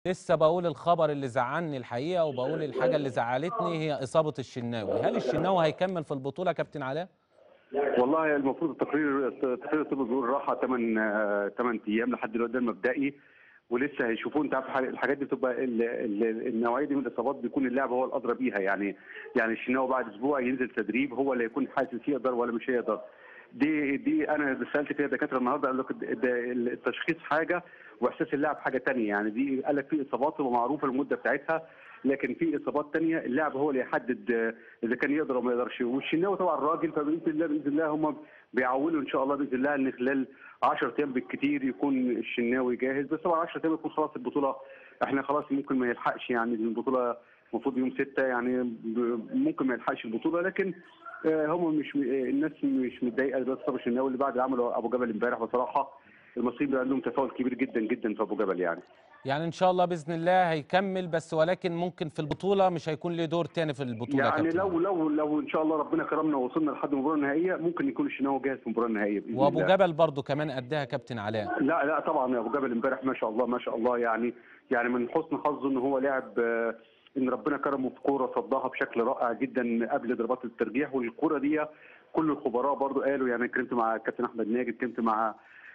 لسه بقول الخبر اللي زعلني الحقيقه وبقول الحاجه اللي زعلتني هي اصابه الشناوي هل الشناوي هيكمل في البطوله يا كابتن علاء والله المفروض التقرير تقرير الطب بيقول راحه 8 8 ايام لحد دلوقتي ده المبدئي ولسه هيشوفوه انت عارف الحاجات دي بتبقى ال- ال- النوعيه دي من الاصابات بيكون اللاعب هو الادرى بيها يعني يعني الشناوي بعد اسبوع ينزل تدريب هو اللي يكون حاسس يقدر ولا مش هيقدر دي دي انا سالت فيها دكاتره النهارده قال لك ده التشخيص حاجه واحساس اللاعب حاجه ثانيه يعني دي قال لك في اصابات ومعروفه المده بتاعتها لكن في اصابات ثانيه اللاعب هو اللي يحدد آه، اذا كان يقدر وما يقدرش والشناوي طبعا راجل فباذن الله باذن الله هم بيعولوا ان شاء الله باذن الله ان خلال 10 ايام بالكثير يكون الشناوي جاهز بس طبعا 10 ايام يكون خلاص البطوله احنا خلاص ممكن ما يلحقش يعني البطوله المفروض يوم 6 يعني ب- ممكن ما يلحقش البطوله لكن آه، هم مش م- آه، الناس مش متضايقه بس طب الشناوي اللي بعد اللي عمله ابو جبل امبارح بصراحه المصريين بقى لهم تفاؤل كبير جدا جدا في ابو جبل يعني يعني ان شاء الله باذن الله هيكمل بس ولكن ممكن في البطوله مش هيكون له دور تاني في البطوله يا يعني كابتن لو لو لو ان شاء الله ربنا كرمنا ووصلنا لحد المباراه النهائيه ممكن يكون الشناوي جاهز في المباراه النهائيه باذن وابو الله. جبل برضو كمان قدها كابتن علاء لا لا طبعا يا ابو جبل امبارح ما شاء الله ما شاء الله يعني يعني من حسن حظه ان هو لاعب آه، ان ربنا كرمه في كوره صدها بشكل رائع جدا قبل ضربات الترجيح والكوره دي كل الخبراء برضو قالوا يعني اتكلمت مع كابتن احمد ناجي اتكلمت مع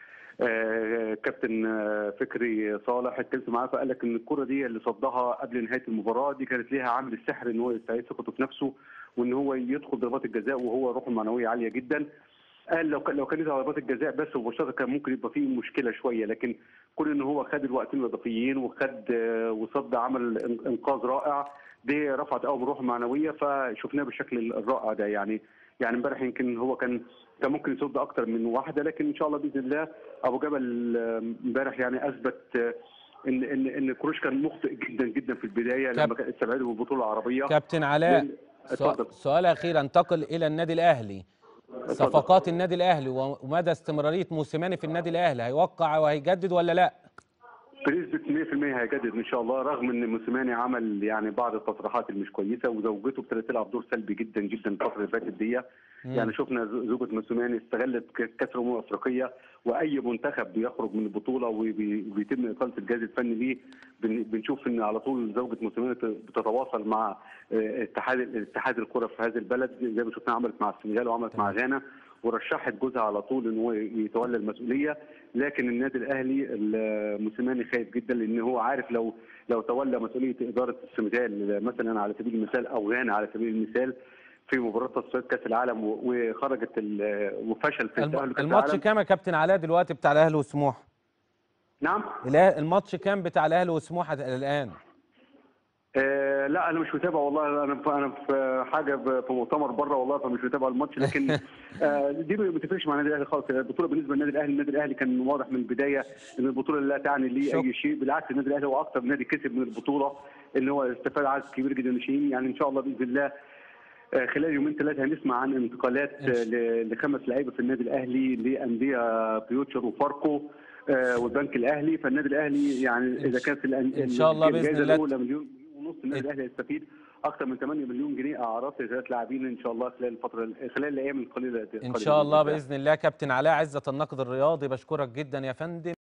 آه، كابتن آه، فكري صالح اتكلمت معاه فقال لك ان الكره دي اللي صدها قبل نهايه المباراه دي كانت ليها عامل السحر ان هو يستعيد ثقته في نفسه وان هو يدخل ضربات الجزاء وهو روحه المعنويه عاليه جدا قال لو كان لو كان يدخل ضربات الجزاء بس مباشره كان ممكن يبقى فيه مشكله شويه لكن كون ان هو خد الوقتين الاضافيين وخد آه، وصد عمل إن- انقاذ رائع دي رفعت قوي من روحه المعنويه فشفناه بالشكل الرائع ده يعني يعني امبارح يمكن هو كان كان ممكن يصد اكتر من واحده لكن ان شاء الله باذن الله ابو جبل آه، امبارح يعني اثبت آه، ان ان ان كروش كان مخطئ جدا جدا في البدايه لما كاب- كان استبعده من البطوله العربيه كابتن علاء لأن- سؤال- اتفضل سؤال اخير انتقل الى النادي الاهلي اتفضل. صفقات النادي الاهلي ومدى استمراريه موسيماني في النادي الاهلي هيوقع وهيجدد ولا لا بنسبة 100% هيجدد ان شاء الله رغم ان موسيماني عمل يعني بعض التصريحات اللي مش كويسه وزوجته ابتدت تلعب دور سلبي جدا جدا الفتره اللي فاتت دي يعني شفنا ز- زوجة موسيماني استغلت ك- كاس الامم الافريقيه واي منتخب بيخرج من البطوله وبي- وبيتم اقاله الجهاز الفني ليه بن- بنشوف ان على طول زوجة موسيماني ت- بتتواصل مع آه، اتحاد اتحاد الكره في هذا البلد زي ما شفنا عملت مع السنغال وعملت مع غانا ورشحت جوزها على طول ان هو يتولى المسؤوليه لكن النادي الاهلي الموسيماني خايف جدا لان هو عارف لو لو تولى مسؤوليه اداره السنغال مثلا على سبيل المثال او غانا على سبيل المثال في مباراه تصفيات كاس العالم و- وخرجت ال- وفشل في التاهل الم- لكاس الماتش العالم كام يا كابتن علاء دلوقتي بتاع الاهلي وسموحه نعم الأه- الماتش كام بتاع الاهلي وسموحه الان آه لا انا مش متابع والله انا في انا في حاجه ب- في مؤتمر بره والله فمش متابع الماتش لكن آه دي ما بتفرقش مع النادي الاهلي خالص البطوله بالنسبه للنادي الاهلي النادي الاهلي كان واضح من البدايه ان البطوله لا تعني ليه شك- اي شيء بالعكس النادي الاهلي هو اكثر نادي كسب من البطوله ان هو استفاد عدد كبير جدا من الناشئين يعني ان شاء الله باذن الله آه، خلال يومين ثلاثه هنسمع عن انتقالات إن شاء- آه، ل- لخمس لعيبه في النادي الاهلي لانديه فيوتشر وفاركو آه، والبنك الاهلي فالنادي الاهلي يعني اذا كانت الأن- إن شاء الله بإذن الجائزة الله الاولى مليون مليون ونص النادي الاهلي هيستفيد اكثر من 8 مليون جنيه اعراض لثلاث لاعبين ان شاء الله خلال الفتره خلال الايام القليله ان شاء الله باذن الله كابتن علاء عزه النقد الرياضي بشكرك جدا يا فندم